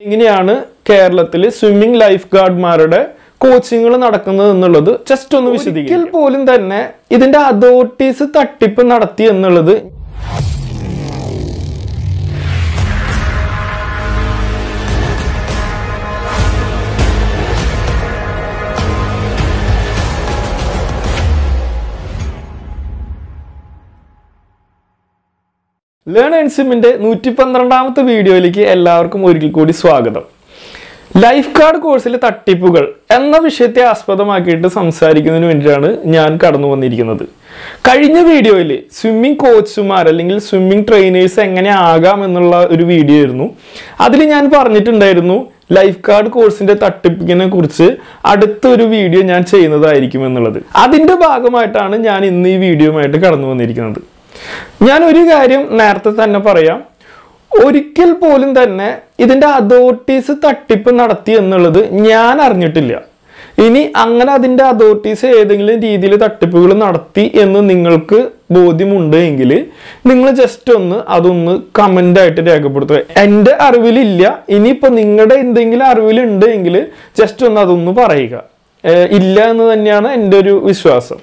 എങ്ങനെയാണ് കേരളത്തിൽ swimming life ഗാർഡ്മാരുടെ കോച്ചിങ്ങുകൾ നടക്കുന്നത് എന്നുള്ളത് ജസ്റ്റ് ഒന്ന് വിശദീകരിക്കും പോലും തന്നെ ഇതിന്റെ അതോറിറ്റീസ് തട്ടിപ്പ് നടത്തി എന്നുള്ളത് ലേൺ ആൻഡ് സിമ്മിന്റെ നൂറ്റി പന്ത്രണ്ടാമത്തെ വീഡിയോയിലേക്ക് എല്ലാവർക്കും ഒരിക്കൽ കൂടി സ്വാഗതം ലൈഫ് ഗാർഡ് കോഴ്സിലെ തട്ടിപ്പുകൾ എന്ന വിഷയത്തെ ആസ്പദമാക്കിയിട്ട് സംസാരിക്കുന്നതിന് വേണ്ടിയിട്ടാണ് ഞാൻ കടന്നു വന്നിരിക്കുന്നത് കഴിഞ്ഞ വീഡിയോയിൽ സ്വിമ്മിംഗ് കോച്ചുമാർ അല്ലെങ്കിൽ സ്വിമ്മിംഗ് ട്രെയിനേഴ്സ് എങ്ങനെ ആകാം എന്നുള്ള ഒരു വീഡിയോ ആയിരുന്നു അതിൽ ഞാൻ പറഞ്ഞിട്ടുണ്ടായിരുന്നു ലൈഫ് ഗാർഡ് കോഴ്സിന്റെ തട്ടിപ്പിനെ കുറിച്ച് അടുത്തൊരു വീഡിയോ ഞാൻ ചെയ്യുന്നതായിരിക്കും എന്നുള്ളത് അതിന്റെ ഭാഗമായിട്ടാണ് ഞാൻ ഇന്ന് ഈ വീഡിയോയുമായിട്ട് കടന്നു വന്നിരിക്കുന്നത് ഞാൻ ഒരു കാര്യം നേരത്തെ തന്നെ പറയാം ഒരിക്കൽ പോലും തന്നെ ഇതിന്റെ അതോറിറ്റീസ് തട്ടിപ്പ് നടത്തി എന്നുള്ളത് ഞാൻ അറിഞ്ഞിട്ടില്ല ഇനി അങ്ങനെ അതിന്റെ അതോറിറ്റീസ് ഏതെങ്കിലും രീതിയിൽ തട്ടിപ്പുകൾ നടത്തി എന്ന് നിങ്ങൾക്ക് ബോധ്യമുണ്ട് എങ്കിൽ നിങ്ങൾ ജസ്റ്റ് ഒന്ന് അതൊന്ന് കമന്റ് ആയിട്ട് രേഖപ്പെടുത്തുക എൻ്റെ അറിവിലില്ല ഇനിയിപ്പോ നിങ്ങളുടെ എന്തെങ്കിലും അറിവിലുണ്ട് എങ്കിൽ ജസ്റ്റ് ഒന്ന് അതൊന്ന് പറയുക ഏർ ഇല്ല എന്ന് തന്നെയാണ് എൻ്റെ ഒരു വിശ്വാസം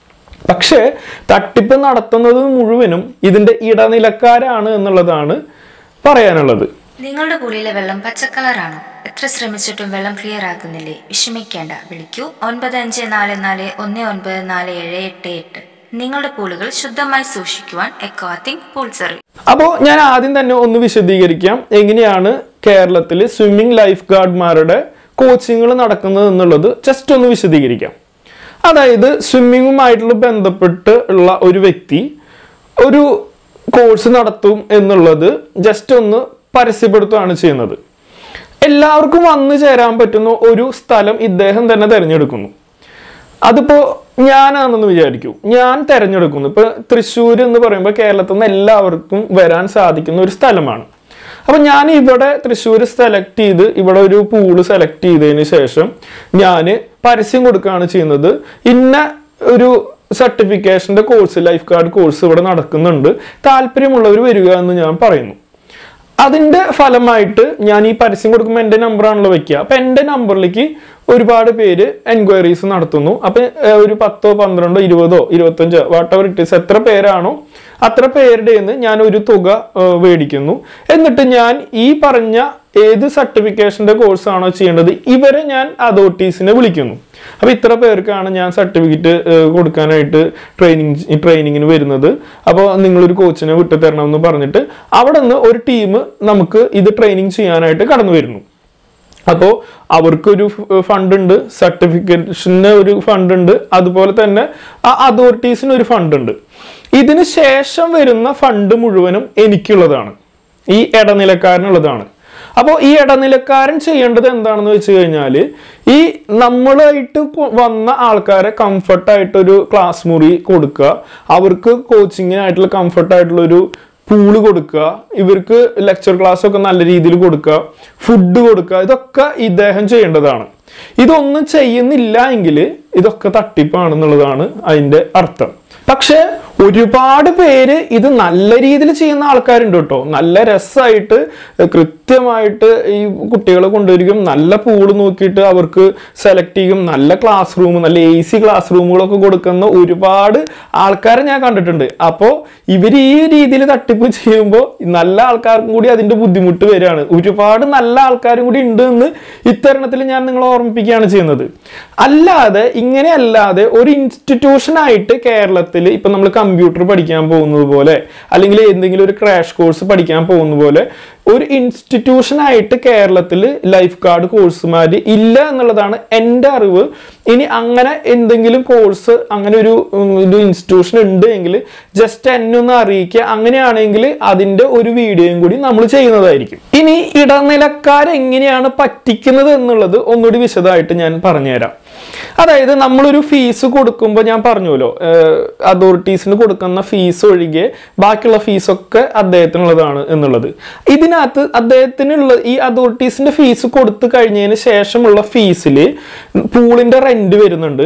പക്ഷേ തട്ടിപ്പ് നടത്തുന്നത് മുഴുവനും ഇതിന്റെ ഇടനിലക്കാരാണ് എന്നുള്ളതാണ് പറയാനുള്ളത് നിങ്ങളുടെ പൂളിലെ വെള്ളം പച്ചക്കളറാണോ എത്ര ശ്രമിച്ചിട്ടും വെള്ളം ക്ലിയർ ആകുന്നില്ലേ വിഷമിക്കേണ്ട വിളിക്കൂ ഒൻപത് അഞ്ച് നാല് നാല് ഒന്ന് ഒൻപത് നാല് ഏഴ് എട്ട് എട്ട് നിങ്ങളുടെ പൂളുകൾ ശുദ്ധമായി സൂക്ഷിക്കുവാൻ എക്വാത്തിങ് പൂൾ സർവീസ് അപ്പോൾ ഞാൻ ആദ്യം തന്നെ ഒന്ന് വിശദീകരിക്കാം എങ്ങനെയാണ് കേരളത്തിൽ സ്വിമ്മിംഗ് ലൈഫ് ഗാർഡ്മാരുടെ കോച്ചിങ്ങുകൾ നടക്കുന്നത് എന്നുള്ളത് ജസ്റ്റ് ഒന്ന് വിശദീകരിക്കാം അതായത് സ്വിമ്മിങ്ങുമായിട്ടുള്ള ബന്ധപ്പെട്ട് ഉള്ള ഒരു വ്യക്തി ഒരു കോഴ്സ് നടത്തും എന്നുള്ളത് ജസ്റ്റ് ഒന്ന് പരസ്യപ്പെടുത്തുകയാണ് ചെയ്യുന്നത് എല്ലാവർക്കും വന്നു ചേരാൻ പറ്റുന്ന ഒരു സ്ഥലം ഇദ്ദേഹം തന്നെ തിരഞ്ഞെടുക്കുന്നു അതിപ്പോ ഞാനാണെന്ന് വിചാരിക്കൂ ഞാൻ തിരഞ്ഞെടുക്കുന്നു ഇപ്പൊ തൃശ്ശൂർ എന്ന് പറയുമ്പോൾ കേരളത്തിൽ നിന്ന് എല്ലാവർക്കും വരാൻ സാധിക്കുന്ന ഒരു സ്ഥലമാണ് അപ്പൊ ഞാൻ ഇവിടെ തൃശ്ശൂർ സെലക്ട് ചെയ്ത് ഇവിടെ ഒരു പൂള് സെലക്ട് ചെയ്തതിന് ശേഷം ഞാൻ പരസ്യം കൊടുക്കുകയാണ് ചെയ്യുന്നത് ഇന്ന ഒരു സർട്ടിഫിക്കേഷന്റെ കോഴ്സ് ലൈഫ് ഗാർഡ് കോഴ്സ് ഇവിടെ നടക്കുന്നുണ്ട് താല്പര്യമുള്ളവർ വരിക എന്ന് ഞാൻ പറയുന്നു അതിന്റെ ഫലമായിട്ട് ഞാൻ ഈ പരസ്യം കൊടുക്കുമ്പോൾ എൻ്റെ നമ്പറാണല്ലോ വെക്കുക അപ്പൊ എൻ്റെ നമ്പറിലേക്ക് ഒരുപാട് പേര് എൻക്വയറീസ് നടത്തുന്നു അപ്പൊ ഏർ, ഒരു പത്തോ പന്ത്രണ്ടോ ഇരുപതോ ഇരുപത്തഞ്ചോ വാട്ട് എവർ ഇറ്റ് ഇസ് എത്ര പേരാണോ അത്ര പേരുടെ നിന്ന് ഞാൻ ഒരു തുക ഏർ, മേടിക്കുന്നു എന്നിട്ട് ഞാൻ ഈ പറഞ്ഞ ഏത് സർട്ടിഫിക്കേഷന്റെ കോഴ്സ് ആണോ ചെയ്യേണ്ടത് ഇവരെ ഞാൻ അതോറിറ്റീസിനെ വിളിക്കുന്നു അപ്പൊ ഇത്ര പേർക്കാണ് ഞാൻ സർട്ടിഫിക്കറ്റ് കൊടുക്കാനായിട്ട് ട്രെയിനിങ് ട്രെയിനിങ്ങിന് വരുന്നത് അപ്പോൾ നിങ്ങളൊരു കോച്ചിനെ വിട്ടു തരണം എന്ന് പറഞ്ഞിട്ട് അവിടെ നിന്ന് ഒരു ടീം നമുക്ക് ഇത് ട്രെയിനിങ് ചെയ്യാനായിട്ട് കടന്നു വരുന്നു അപ്പോൾ അവർക്കൊരു ഫണ്ട് ഉണ്ട് സർട്ടിഫിക്കേഷന് ഒരു ഫണ്ട് ഉണ്ട് അതുപോലെ തന്നെ ആ അതോറിറ്റീസിന് ഒരു ഫണ്ട് ഉണ്ട് ഇതിന് ശേഷം വരുന്ന ഫണ്ട് മുഴുവനും എനിക്കുള്ളതാണ് ഈ ഇടനിലക്കാരനുള്ളതാണ് അപ്പോൾ ഈ ഇടനിലക്കാരൻ ചെയ്യേണ്ടത് എന്താണെന്ന് വെച്ച് കഴിഞ്ഞാൽ ഈ നമ്മളായിട്ട് കൊ- വന്ന ആൾക്കാരെ കംഫർട്ടായിട്ട് ഒരു ക്ലാസ് മുറി കൊടുക്കുക അവർക്ക് കോച്ചിങ്ങിനായിട്ടുള്ള കംഫർട്ടായിട്ടുള്ള ഒരു പൂള് കൊടുക്കുക ഇവർക്ക് ലെക്ചർ ക്ലാസ് ഒക്കെ നല്ല രീതിയിൽ കൊടുക്കുക ഫുഡ് കൊടുക്കുക ഇതൊക്കെ ഇദ്ദേഹം ചെയ്യേണ്ടതാണ് ഇതൊന്നും ചെയ്യുന്നില്ല എങ്കിൽ ഇതൊക്കെ തട്ടിപ്പാണെന്നുള്ളതാണ് അതിന്റെ അർത്ഥം പക്ഷെ ഒരുപാട് പേര് ഇത് നല്ല രീതിയിൽ ചെയ്യുന്ന ആൾക്കാരുണ്ട് കേട്ടോ നല്ല രസമായിട്ട് കൃത്യമായിട്ട് ഈ കുട്ടികളെ കൊണ്ടുവരികയും നല്ല പൂള് നോക്കിയിട്ട് അവർക്ക് സെലക്ട് ചെയ്യും നല്ല ക്ലാസ് റൂം നല്ല എ സി ക്ലാസ് റൂമുകളൊക്കെ കൊടുക്കുന്ന ഒരുപാട് ആൾക്കാരെ ഞാൻ കണ്ടിട്ടുണ്ട് അപ്പോൾ ഇവർ ഈ രീതിയിൽ തട്ടിപ്പ് ചെയ്യുമ്പോൾ നല്ല ആൾക്കാർക്കും കൂടി അതിന്റെ ബുദ്ധിമുട്ട് വരികയാണ് ഒരുപാട് നല്ല ആൾക്കാരും കൂടി ഉണ്ട് എന്ന് ഇത്തരണത്തിൽ ഞാൻ നിങ്ങളെ ഓർമ്മിപ്പിക്കുകയാണ് ചെയ്യുന്നത് അല്ലാതെ ഇങ്ങനെ അല്ലാതെ ഒരു ഇൻസ്റ്റിറ്റ്യൂഷൻ ആയിട്ട് കേരളത്തിൽ ഇപ്പൊ നമ്മൾ കമ്പ്യൂട്ടർ പഠിക്കാൻ പോകുന്നത് പോലെ അല്ലെങ്കിൽ എന്തെങ്കിലും ഒരു ക്രാഷ് കോഴ്സ് പഠിക്കാൻ പോകുന്ന പോലെ ഒരു ഇൻസ്റ്റിറ്റ്യൂഷൻ ആയിട്ട് കേരളത്തിൽ ലൈഫ് ഗാർഡ് കോഴ്സുമാർ ഇല്ല എന്നുള്ളതാണ് എൻ്റെ അറിവ് ഇനി അങ്ങനെ എന്തെങ്കിലും കോഴ്സ് അങ്ങനെ ഒരു ഉം, ഒരു ഇൻസ്റ്റിറ്റ്യൂഷൻ ഉണ്ട് എങ്കിൽ ജസ്റ്റ് എന്നെ ഒന്ന് അറിയിക്കുക അങ്ങനെയാണെങ്കിൽ അതിന്റെ ഒരു വീഡിയോയും കൂടി നമ്മൾ ചെയ്യുന്നതായിരിക്കും ഇനി ഇടനിലക്കാരെങ്ങനെയാണ് പറ്റിക്കുന്നത് എന്നുള്ളത് ഒന്നുകൂടി വിശദമായിട്ട് ഞാൻ പറഞ്ഞുതരാം അതായത് നമ്മളൊരു ഫീസ് കൊടുക്കുമ്പോൾ ഞാൻ പറഞ്ഞുവല്ലോ അതോറിറ്റീസിന് കൊടുക്കുന്ന ഫീസ് ഒഴികെ ബാക്കിയുള്ള ഫീസൊക്കെ അദ്ദേഹത്തിനുള്ളതാണ് എന്നുള്ളത് ഇതിനകത്ത് അദ്ദേഹത്തിനുള്ള ഈ അതോറിറ്റീസിന്റെ ഫീസ് കൊടുത്തു കഴിഞ്ഞതിന് ശേഷമുള്ള ഫീസിൽ പൂളിന്റെ റെന്റ് വരുന്നുണ്ട്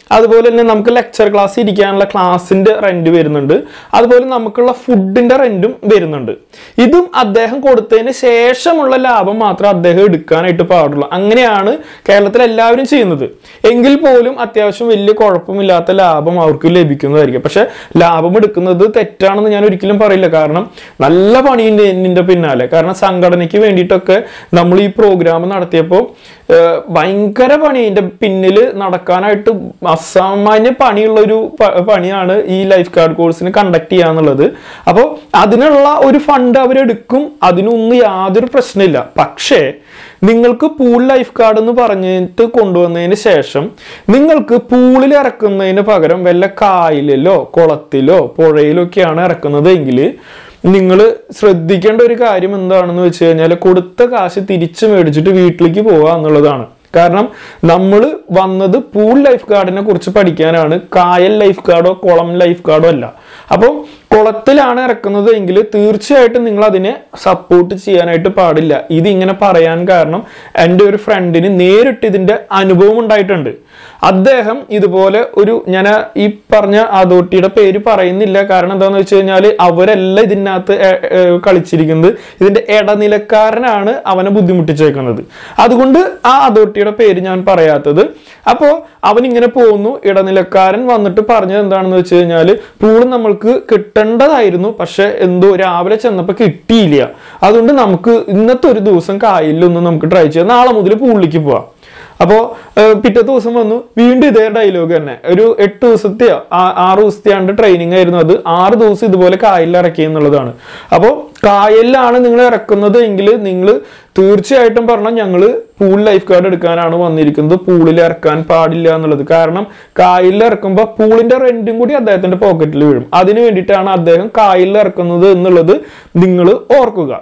അതുപോലെ തന്നെ നമുക്ക് ലെക്ചർ ക്ലാസ് ഇരിക്കാനുള്ള ക്ലാസ്സിന്റെ റെന്റ് വരുന്നുണ്ട് അതുപോലെ നമുക്കുള്ള ഫുഡിന്റെ റെന്റും വരുന്നുണ്ട് ഇതും അദ്ദേഹം കൊടുത്തതിന് ശേഷമുള്ള ലാഭം മാത്രം അദ്ദേഹം എടുക്കാനായിട്ട് പാടുള്ളൂ അങ്ങനെയാണ് കേരളത്തിൽ എല്ലാവരും ചെയ്യുന്നത് എങ്കിൽ പോലും അത്യാവശ്യം വലിയ കുഴപ്പമില്ലാത്ത ലാഭം അവർക്ക് ലഭിക്കുന്നതായിരിക്കും പക്ഷെ ലാഭം എടുക്കുന്നത് തെറ്റാണെന്ന് ഞാൻ ഒരിക്കലും പറയില്ല കാരണം നല്ല പണിയുണ്ട് എന്നിന്റെ പിന്നാലെ കാരണം സംഘടനയ്ക്ക് വേണ്ടിയിട്ടൊക്കെ നമ്മൾ ഈ പ്രോഗ്രാം നടത്തിയപ്പോൾ ഏഹ്, ഭയങ്കര പണി ഇതിന്റെ പിന്നിൽ നടക്കാനായിട്ട് അസാമാന്യ പണിയുള്ള ഒരു പ- പണിയാണ് ഈ ലൈഫ് ഗാർഡ് കോഴ്സിന് കണ്ടക്ട് ചെയ്യാന്നുള്ളത് അപ്പോൾ അതിനുള്ള ഒരു ഫണ്ട് അവരെടുക്കും അതിനൊന്നും യാതൊരു പ്രശ്നമില്ല പക്ഷേ നിങ്ങൾക്ക് പൂൾ ലൈഫ് ഗാർഡ് എന്ന് പറഞ്ഞിട്ട് കൊണ്ടുവന്നതിന് ശേഷം നിങ്ങൾക്ക് പൂളിൽ ഇറക്കുന്നതിന് പകരം വല്ല കായലിലോ കുളത്തിലോ പുഴയിലോ ഒക്കെയാണ് ഇറക്കുന്നത് എങ്കിൽ നിങ്ങൾ ശ്രദ്ധിക്കേണ്ട ഒരു കാര്യം എന്താണെന്ന് വെച്ച് കഴിഞ്ഞാൽ കൊടുത്ത കാശ് തിരിച്ചു മേടിച്ചിട്ട് വീട്ടിലേക്ക് പോവുക എന്നുള്ളതാണ് കാരണം നമ്മൾ വന്നത് പൂൾ ലൈഫ് ഗാർഡിനെ കുറിച്ച് പഠിക്കാനാണ് കായൽ ലൈഫ് ഗാർഡോ കുളം ലൈഫ് ഗാർഡോ അല്ല അപ്പോൾ കുളത്തിലാണ് ഇറക്കുന്നത് എങ്കിൽ തീർച്ചയായിട്ടും നിങ്ങൾ അതിനെ സപ്പോർട്ട് ചെയ്യാനായിട്ട് പാടില്ല ഇത് ഇങ്ങനെ പറയാൻ കാരണം എൻ്റെ ഒരു ഫ്രണ്ടിന് നേരിട്ട് ഇതിൻ്റെ അനുഭവം ഉണ്ടായിട്ടുണ്ട് അദ്ദേഹം ഇതുപോലെ ഒരു ഞാൻ ഈ പറഞ്ഞ അതോട്ടിയുടെ പേര് പറയുന്നില്ല കാരണം എന്താണെന്ന് വെച്ച് കഴിഞ്ഞാൽ അവരെല്ലാം ഇതിനകത്ത് എ- എ, കളിച്ചിരിക്കുന്നത് ഇതിന്റെ ഇടനിലക്കാരനാണ് അവനെ ബുദ്ധിമുട്ടിച്ചേക്കുന്നത് അതുകൊണ്ട് ആ അതോട്ടിയുടെ പേര് ഞാൻ പറയാത്തത് അപ്പോൾ അവൻ ഇങ്ങനെ പോകുന്നു ഇടനിലക്കാരൻ വന്നിട്ട് പറഞ്ഞത് എന്താണെന്ന് വെച്ച് കഴിഞ്ഞാൽ പൂള് നമ്മൾക്ക് കിട്ടേണ്ടതായിരുന്നു പക്ഷെ എന്തോ രാവിലെ ചെന്നപ്പോൾ കിട്ടിയില്ല അതുകൊണ്ട് നമുക്ക് ഇന്നത്തെ ഒരു ദിവസം കായലിലൊന്നും നമുക്ക് ട്രൈ ചെയ്യാം നാളെ മുതൽ പൂളിലേക്ക് പോവാം അപ്പോൾ പിറ്റത്തെ ദിവസം വന്നു വീണ്ടും ഇതേ ഡയലോഗ് തന്നെ ഒരു എട്ട് ദിവസത്തെ ആറ് ദിവസത്തെയാണ് ട്രെയിനിങ് ആയിരുന്നു അത് ആറ് ദിവസം ഇതുപോലെ കായലിൽ ഇറക്കി എന്നുള്ളതാണ് അപ്പോൾ കായലിലാണ് നിങ്ങൾ ഇറക്കുന്നത് എങ്കിൽ നിങ്ങൾ തീർച്ചയായിട്ടും പറഞ്ഞാൽ ഞങ്ങൾ പൂൾ ലൈഫ് ഗാർഡ് എടുക്കാനാണ് വന്നിരിക്കുന്നത് പൂളിൽ ഇറക്കാൻ പാടില്ല എന്നുള്ളത് കാരണം കായലിൽ ഇറക്കുമ്പോൾ പൂളിന്റെ റെന്റും കൂടി അദ്ദേഹത്തിന്റെ പോക്കറ്റിൽ വീഴും അതിന് വേണ്ടിയിട്ടാണ് അദ്ദേഹം കായലിൽ ഇറക്കുന്നത് എന്നുള്ളത് നിങ്ങൾ ഓർക്കുക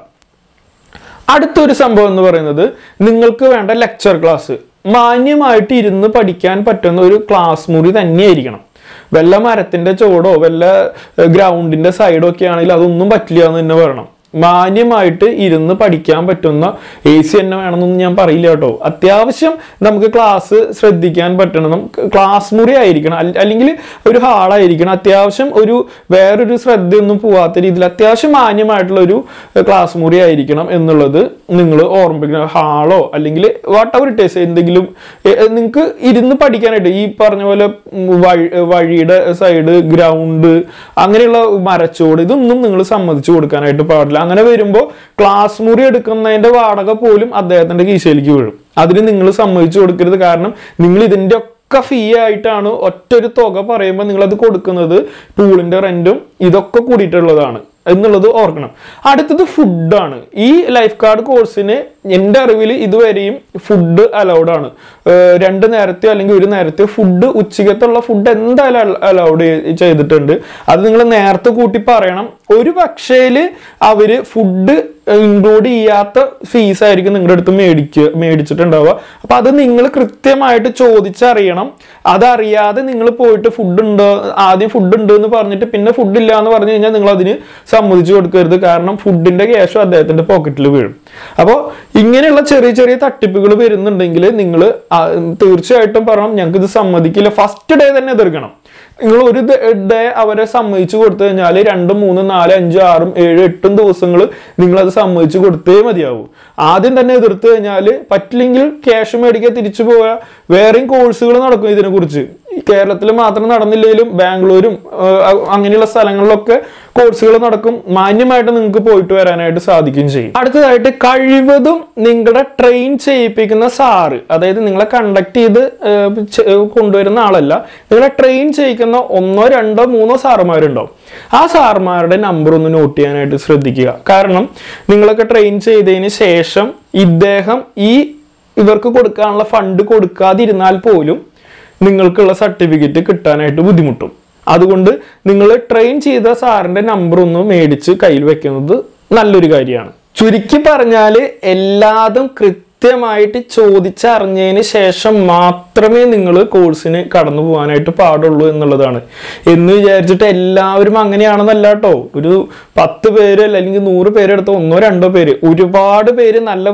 അടുത്തൊരു സംഭവം എന്ന് പറയുന്നത് നിങ്ങൾക്ക് വേണ്ട ലെക്ചർ ക്ലാസ് മാന്യമായിട്ട് ഇരുന്ന് പഠിക്കാൻ പറ്റുന്ന ഒരു ക്ലാസ് മുറി തന്നെയായിരിക്കണം വല്ല മരത്തിന്റെ ചോടോ വല്ല ഗ്രൗണ്ടിന്റെ സൈഡോ ഒക്കെ ആണെങ്കിൽ അതൊന്നും പറ്റില്ല എന്ന് തന്നെ പറയണം മാന്യമായിട്ട് ഇരുന്ന് പഠിക്കാൻ പറ്റുന്ന എ സി തന്നെ വേണമെന്നൊന്നും ഞാൻ പറയില്ല കേട്ടോ അത്യാവശ്യം നമുക്ക് ക്ലാസ് ശ്രദ്ധിക്കാൻ പറ്റണം നമുക്ക് ക്ലാസ് മുറി ആയിരിക്കണം അല്ല- അല്ലെങ്കിൽ ഒരു ഹാളായിരിക്കണം അത്യാവശ്യം ഒരു വേറൊരു ശ്രദ്ധയൊന്നും പോവാത്ത രീതിയിൽ അത്യാവശ്യം മാന്യമായിട്ടുള്ള ഒരു ക്ലാസ് മുറി ആയിരിക്കണം എന്നുള്ളത് നിങ്ങൾ ഓർമ്മിപ്പിക്കണം ഹാളോ അല്ലെങ്കിൽ വാട്ട് എവർ ഇറ്റ് ഈസ് എന്തെങ്കിലും നിങ്ങൾക്ക് ഇരുന്ന് പഠിക്കാനായിട്ട് ഈ പറഞ്ഞ പോലെ ഉം, വഴി- വഴിയുടെ സൈഡ് ഗ്രൗണ്ട് അങ്ങനെയുള്ള മരച്ചോട് ഇതൊന്നും നിങ്ങൾ സമ്മതിച്ചു കൊടുക്കാനായിട്ട് പാടില്ല അങ്ങനെ വരുമ്പോൾ ക്ലാസ് മുറി എടുക്കുന്നതിന്റെ വാടക പോലും അദ്ദേഹത്തിന്റെ കീശയിലേക്ക് വീഴും അതിന് നിങ്ങൾ സമ്മതിച്ചു കൊടുക്കരുത് കാരണം നിങ്ങൾ ഇതിന്റെ ഒക്കെ ഫീ ആയിട്ടാണ് ഒറ്റ ഒരു തുക പറയുമ്പോൾ നിങ്ങൾ അത് കൊടുക്കുന്നത് പൂളിന്റെ റെന്റും ഇതൊക്കെ കൂടിയിട്ടുള്ളതാണ് എന്നുള്ളത് ഓർക്കണം അടുത്തത് ഫുഡാണ് ഈ ലൈഫ് ഗാർഡ് കോഴ്സിന് എൻ്റെ അറിവിൽ ഇതുവരെയും ഫുഡ് അലൗഡ് ആണ് ഏർ രണ്ട് നേരത്തെയോ അല്ലെങ്കിൽ ഒരു നേരത്തെയോ ഫുഡ് ഉച്ചക്കത്തുള്ള ഫുഡ് എന്തായാലും അലൗഡ് ചെയ്തിട്ടുണ്ട് അത് നിങ്ങൾ നേരത്തെ കൂട്ടി പറയണം ഒരു പക്ഷേല് അവര് ഫുഡ് ഇൻക്ലൂഡ് ചെയ്യാത്ത ഫീസ് ആയിരിക്കും നിങ്ങളുടെ അടുത്ത് മേടിക്കുക മേടിച്ചിട്ടുണ്ടാവുക അപ്പൊ അത് നിങ്ങൾ കൃത്യമായിട്ട് ചോദിച്ചറിയണം അതറിയാതെ നിങ്ങൾ പോയിട്ട് ഫുഡ് ഉണ്ടോ ആദ്യം ഫുഡ് ഉണ്ട് എന്ന് പറഞ്ഞിട്ട് പിന്നെ ഫുഡ് ഇല്ല എന്ന് പറഞ്ഞു കഴിഞ്ഞാൽ നിങ്ങൾ അതിന് സമ്മതിച്ചു കൊടുക്കരുത് കാരണം ഫുഡിന്റെ ക്യാഷും അദ്ദേഹത്തിന്റെ പോക്കറ്റിൽ വീഴും അപ്പോൾ ഇങ്ങനെയുള്ള ചെറിയ ചെറിയ തട്ടിപ്പുകൾ വരുന്നുണ്ടെങ്കിൽ നിങ്ങൾ തീർച്ചയായിട്ടും പറയണം ഞങ്ങൾക്ക് ഇത് സമ്മതിക്കില്ല ഫസ്റ്റ് ഡേ തന്നെ എതിർക്കണം നിങ്ങൾ ഒരു ഡേ അവരെ സമ്മതിച്ചു കൊടുത്തു കഴിഞ്ഞാൽ രണ്ടും മൂന്നും നാല് അഞ്ചും ആറും ഏഴും എട്ടും ദിവസങ്ങൾ നിങ്ങൾ അത് സമ്മതിച്ചു കൊടുത്തേ മതിയാവൂ ആദ്യം തന്നെ എതിർത്ത് കഴിഞ്ഞാൽ പറ്റില്ലെങ്കിൽ ക്യാഷ് മേടിക്കാൻ തിരിച്ചു പോയാൽ വേറെയും കോഴ്സുകൾ നടക്കും ഇതിനെക്കുറിച്ച് ഈ കേരളത്തിൽ മാത്രം നടന്നില്ലെങ്കിലും ബാംഗ്ലൂരും ആ, അങ്ങനെയുള്ള സ്ഥലങ്ങളിലൊക്കെ കോഴ്സുകൾ നടക്കും മാന്യമായിട്ട് നിങ്ങൾക്ക് പോയിട്ട് വരാനായിട്ട് സാധിക്കുകയും ചെയ്യും അടുത്തതായിട്ട് കഴിവതും നിങ്ങളുടെ ട്രെയിൻ ചെയ്യിപ്പിക്കുന്ന സാറ് അതായത് നിങ്ങളെ കണ്ടക്ട് ചെയ്ത് ഏർ, ചെ- കൊണ്ടുവരുന്ന ആളല്ല നിങ്ങളെ ട്രെയിൻ ചെയ്യിക്കുന്ന ഒന്നോ രണ്ടോ മൂന്നോ സാറുമാരുണ്ടാവും ആ സാറുമാരുടെ നമ്പർ ഒന്ന് നോട്ട് ചെയ്യാനായിട്ട് ശ്രദ്ധിക്കുക കാരണം നിങ്ങളൊക്കെ ട്രെയിൻ ചെയ്തതിന് ശേഷം ഇദ്ദേഹം ഈ ഇവർക്ക് കൊടുക്കാനുള്ള ഫണ്ട് കൊടുക്കാതിരുന്നാൽ പോലും നിങ്ങൾക്കുള്ള സർട്ടിഫിക്കറ്റ് കിട്ടാനായിട്ട് ബുദ്ധിമുട്ടും അതുകൊണ്ട് നിങ്ങൾ ട്രെയിൻ ചെയ്ത സാറിന്റെ നമ്പർ ഒന്ന് മേടിച്ച് കയ്യിൽ വെക്കുന്നത് നല്ലൊരു കാര്യമാണ് ചുരുക്കി പറഞ്ഞാൽ എല്ലാതും കൃത്യമായിട്ട് ചോദിച്ചറിഞ്ഞതിന് ശേഷം മാത്രമേ നിങ്ങൾ കോഴ്സിന് കടന്നു പോകാനായിട്ട് പാടുള്ളൂ എന്നുള്ളതാണ് എന്ന് വിചാരിച്ചിട്ട് എല്ലാവരും അങ്ങനെയാണെന്നല്ല കേട്ടോ ഒരു പത്ത് പേര് അല്ലെങ്കിൽ നൂറ് പേരെടുത്ത ഒന്നോ രണ്ടോ പേര് ഒരുപാട് പേര് നല്ല വൃത്തി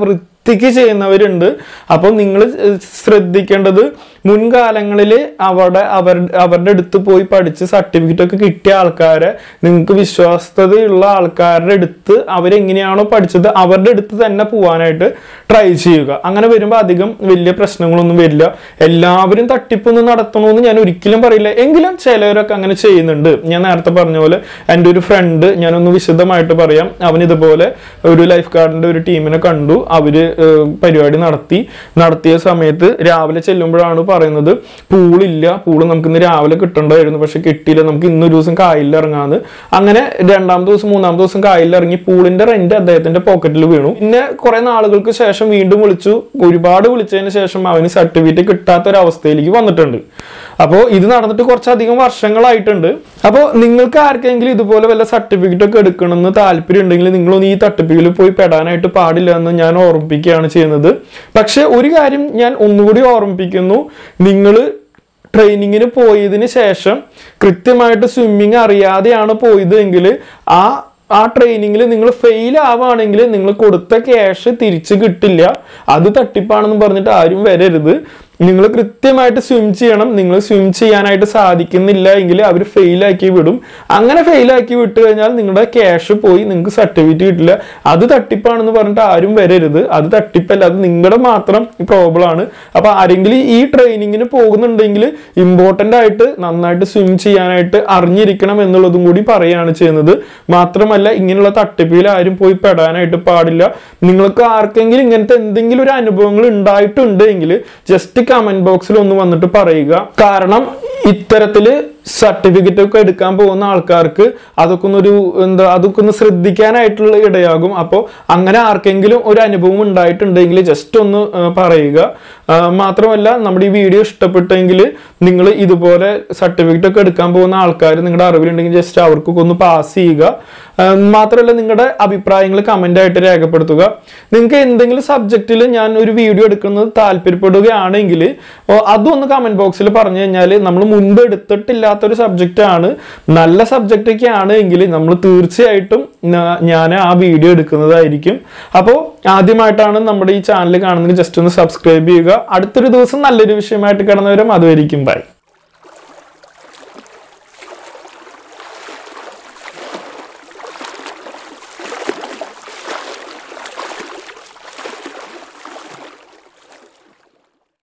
വൃത്തിക്ക് ചെയ്യുന്നവരുണ്ട് അപ്പോൾ നിങ്ങൾ ശ്രദ്ധിക്കേണ്ടത് മുൻകാലങ്ങളിൽ അവിടെ അവർ അവരുടെ അടുത്ത് പോയി പഠിച്ച് സർട്ടിഫിക്കറ്റ് ഒക്കെ കിട്ടിയ ആൾക്കാരെ നിങ്ങൾക്ക് വിശ്വാസ്യതയുള്ള ആൾക്കാരുടെ അടുത്ത് അവരെങ്ങനെയാണോ പഠിച്ചത് അവരുടെ അടുത്ത് തന്നെ പോകാനായിട്ട് ട്രൈ ചെയ്യുക അങ്ങനെ വരുമ്പോൾ അധികം വലിയ പ്രശ്നങ്ങളൊന്നും വരില്ല എല്ലാവരും തട്ടിപ്പൊന്നും നടത്തണമെന്ന് ഞാൻ ഒരിക്കലും പറയില്ല എങ്കിലും ചിലവരൊക്കെ അങ്ങനെ ചെയ്യുന്നുണ്ട് ഞാൻ നേരത്തെ പറഞ്ഞ പോലെ എൻ്റെ ഒരു ഫ്രണ്ട് ഞാനൊന്ന് വിശദമായിട്ട് പറയാം അവൻ ഇതുപോലെ ഒരു ലൈഫ് ഗാർഡിന്റെ ഒരു ടീമിനെ കണ്ടു അവര് ഏഹ്, പരിപാടി നടത്തി നടത്തിയ സമയത്ത് രാവിലെ ചെല്ലുമ്പോഴാണ് പറയുന്നത് പൂളില്ല പൂള് നമുക്ക് ഇന്ന് രാവിലെ കിട്ടണ്ടായിരുന്നു പക്ഷെ കിട്ടിയില്ല നമുക്ക് ഇന്നൊരു ദിവസം കായലിൽ ഇറങ്ങാന്ന് അങ്ങനെ രണ്ടാമത്തെ ദിവസം മൂന്നാമത്തെ ദിവസം കായലിൽ ഇറങ്ങി പൂളിന്റെ റെന്റ് അദ്ദേഹത്തിന്റെ പോക്കറ്റിൽ വീണു പിന്നെ കുറെ നാളുകൾക്ക് ശേഷം വീണ്ടും വിളിച്ചു ഒരുപാട് വിളിച്ചതിന് ശേഷം അവന് സർട്ടിഫിക്കറ്റ് കിട്ടാത്ത ഒരു അവസ്ഥയിലേക്ക് വന്നിട്ടുണ്ട് അപ്പോൾ ഇത് നടന്നിട്ട് കുറച്ചധികം വർഷങ്ങളായിട്ടുണ്ട് അപ്പോൾ നിങ്ങൾക്ക് ആർക്കെങ്കിലും ഇതുപോലെ വല്ല സർട്ടിഫിക്കറ്റ് ഒക്കെ എടുക്കണമെന്ന് താല്പര്യം ഉണ്ടെങ്കിൽ നിങ്ങളൊന്നും ഈ തട്ടിപ്പിൽ പോയി പെടാനായിട്ട് പാടില്ല എന്ന് ഞാൻ ഓർമ്മിപ്പിക്കുകയാണ് ചെയ്യുന്നത് പക്ഷെ ഒരു കാര്യം ഞാൻ ഒന്നുകൂടി ഓർമ്മിപ്പിക്കുന്നു നിങ്ങൾ ട്രെയിനിങ്ങിന് പോയതിന് ശേഷം കൃത്യമായിട്ട് സ്വിമ്മിങ് അറിയാതെയാണ് പോയത് എങ്കിൽ ആ ആ ട്രെയിനിങ്ങിൽ നിങ്ങൾ ഫെയിൽ ആവുകയാണെങ്കിൽ നിങ്ങൾ കൊടുത്ത ക്യാഷ് തിരിച്ച് കിട്ടില്ല അത് തട്ടിപ്പാണെന്ന് പറഞ്ഞിട്ട് ആരും വരരുത് നിങ്ങൾ കൃത്യമായിട്ട് സ്വിം ചെയ്യണം നിങ്ങൾ സ്വിം ചെയ്യാനായിട്ട് സാധിക്കുന്നില്ല എങ്കിൽ അവർ ഫെയിലാക്കി വിടും അങ്ങനെ ഫെയിലാക്കി വിട്ട് കഴിഞ്ഞാൽ നിങ്ങളുടെ ക്യാഷ് പോയി നിങ്ങൾക്ക് സർട്ടിഫിക്കറ്റ് കിട്ടില്ല അത് തട്ടിപ്പാണെന്ന് പറഞ്ഞിട്ട് ആരും വരരുത് അത് തട്ടിപ്പല്ല അത് നിങ്ങളുടെ മാത്രം പ്രോബ്ലം ആണ് അപ്പൊ ആരെങ്കിലും ഈ ട്രെയിനിങ്ങിന് പോകുന്നുണ്ടെങ്കിൽ ഇമ്പോർട്ടൻ്റ് ആയിട്ട് നന്നായിട്ട് സ്വിം ചെയ്യാനായിട്ട് അറിഞ്ഞിരിക്കണം എന്നുള്ളതും കൂടി പറയുകയാണ് ചെയ്യുന്നത് മാത്രമല്ല ഇങ്ങനെയുള്ള തട്ടിപ്പിൽ ആരും പോയി പെടാനായിട്ട് പാടില്ല നിങ്ങൾക്ക് ആർക്കെങ്കിലും ഇങ്ങനത്തെ എന്തെങ്കിലും ഒരു അനുഭവങ്ങൾ ഉണ്ടായിട്ടുണ്ട് എങ്കിൽ ജസ്റ്റ് കമന്റ് ബോക്സിൽ ഒന്ന് വന്നിട്ട് പറയുക കാരണം ഇത്തരത്തില് സർട്ടിഫിക്കറ്റ് ഒക്കെ എടുക്കാൻ പോകുന്ന ആൾക്കാർക്ക് അതൊക്കെ ഒന്നൊരു എന്താ അതൊക്കെ ഒന്ന് ശ്രദ്ധിക്കാനായിട്ടുള്ള ഇടയാകും അപ്പോൾ അങ്ങനെ ആർക്കെങ്കിലും ഒരു അനുഭവം ഉണ്ടായിട്ടുണ്ടെങ്കിൽ ജസ്റ്റ് ഒന്ന് ആ, പറയുക ആ, മാത്രമല്ല നമ്മുടെ ഈ വീഡിയോ ഇഷ്ടപ്പെട്ടെങ്കിൽ നിങ്ങൾ ഇതുപോലെ സർട്ടിഫിക്കറ്റ് ഒക്കെ എടുക്കാൻ പോകുന്ന ആൾക്കാർ നിങ്ങളുടെ അറിവിലുണ്ടെങ്കിൽ ജസ്റ്റ് അവർക്കൊക്കെ ഒന്ന് പാസ് ചെയ്യുക ആ, മാത്രമല്ല നിങ്ങളുടെ അഭിപ്രായങ്ങൾ കമന്റ് ആയിട്ട് രേഖപ്പെടുത്തുക നിങ്ങൾക്ക് എന്തെങ്കിലും സബ്ജക്റ്റിൽ ഞാൻ ഒരു വീഡിയോ എടുക്കുന്നത് താല്പര്യപ്പെടുകയാണെങ്കിൽ ഓ, അതും ഒന്ന് കമന്റ് ബോക്സിൽ പറഞ്ഞു കഴിഞ്ഞാൽ നമ്മൾ മുൻപ് എടുത്തിട്ടില്ലാത്തൊരു സബ്ജക്റ്റ് ആണ് നല്ല സബ്ജക്റ്റ് ഒക്കെ ആണ് എങ്കിൽ നമ്മൾ തീർച്ചയായിട്ടും ഞാൻ ആ വീഡിയോ എടുക്കുന്നതായിരിക്കും അപ്പോൾ ആദ്യമായിട്ടാണ് നമ്മുടെ ഈ ചാനൽ കാണുന്നത് ജസ്റ്റ് ഒന്ന് സബ്സ്ക്രൈബ് ചെയ്യുക അടുത്തൊരു ദിവസം നല്ലൊരു വിഷയമായിട്ട് കിടന്നവരും അതുവരിക്കും ബൈ